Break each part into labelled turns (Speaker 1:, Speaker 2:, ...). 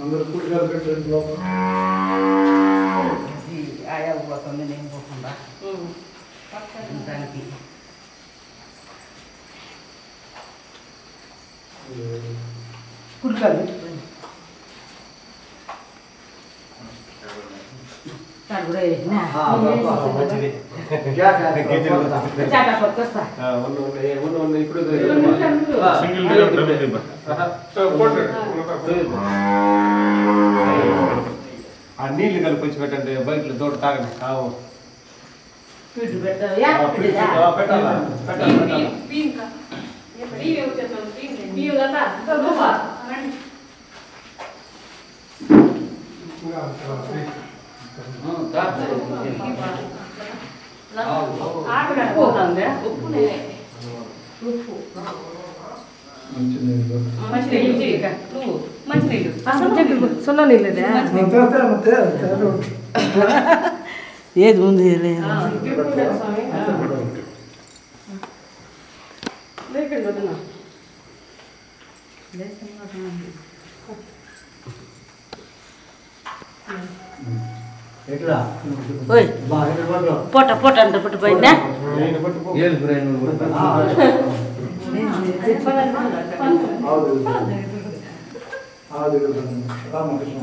Speaker 1: అందరు కూడికాలు పెట్టండి లోపల
Speaker 2: ఆయా పోతుంది నేను పోకుండా దానికి కుడుకాలు చాలు కూడా వేసినా. చాటా పట్టుకొస్తా.
Speaker 3: ఆ నీళ్లు కలిపి వచ్చి పెట్టండి బయటలో తోట తాగండి ఆవు.
Speaker 2: పిడ్డు పెట్టావా?
Speaker 3: ఆ, పిడి-
Speaker 2: పిడిదా?
Speaker 3: ఆ, పెట్టాలా పెట్టాలా పెట్టాలా
Speaker 2: పోతుందా?
Speaker 1: మంచి నీళ్ళు
Speaker 2: మంచినీళ్ళు ఇక. నువ్వు మంచినీళ్ళు.
Speaker 4: సున్నా నీళ్ళదే
Speaker 1: అంతే అంతే అంతే అంతే
Speaker 4: ఏది ఉంది లేదు
Speaker 2: ఆ, ఇప్పుడు ఉండదు స్వామి. ఆ. లేకండి వదినా.
Speaker 1: ఎట్లా
Speaker 4: ఓయ్
Speaker 1: బాగా ఎట్లా పడతావు?
Speaker 4: పొట్ట పొట్ట అంటే పొట్ట పోయిందా
Speaker 3: నేను పట్టుకో
Speaker 1: ఆ, ఆవు దిగుతుంది. ఆవు దిగుతుంది. రామకృష్ణ.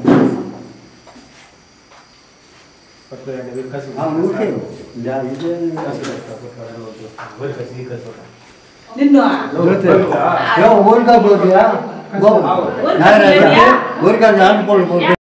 Speaker 3: పట్టుకోండి మీరు కసి
Speaker 1: ఆ, నువ్వు చేయు. యా, ఇదే
Speaker 3: కసి పట్టుకో. వరి కసి ఈ కసి పట్టుకో.
Speaker 2: నిన్ను
Speaker 1: ఏమో ఊరికా పోతుందా? గో.
Speaker 2: ఊరికా
Speaker 1: నాయనా,
Speaker 2: పోతుందా?
Speaker 1: ఊరికా జాన్ పోలు పోతుంది.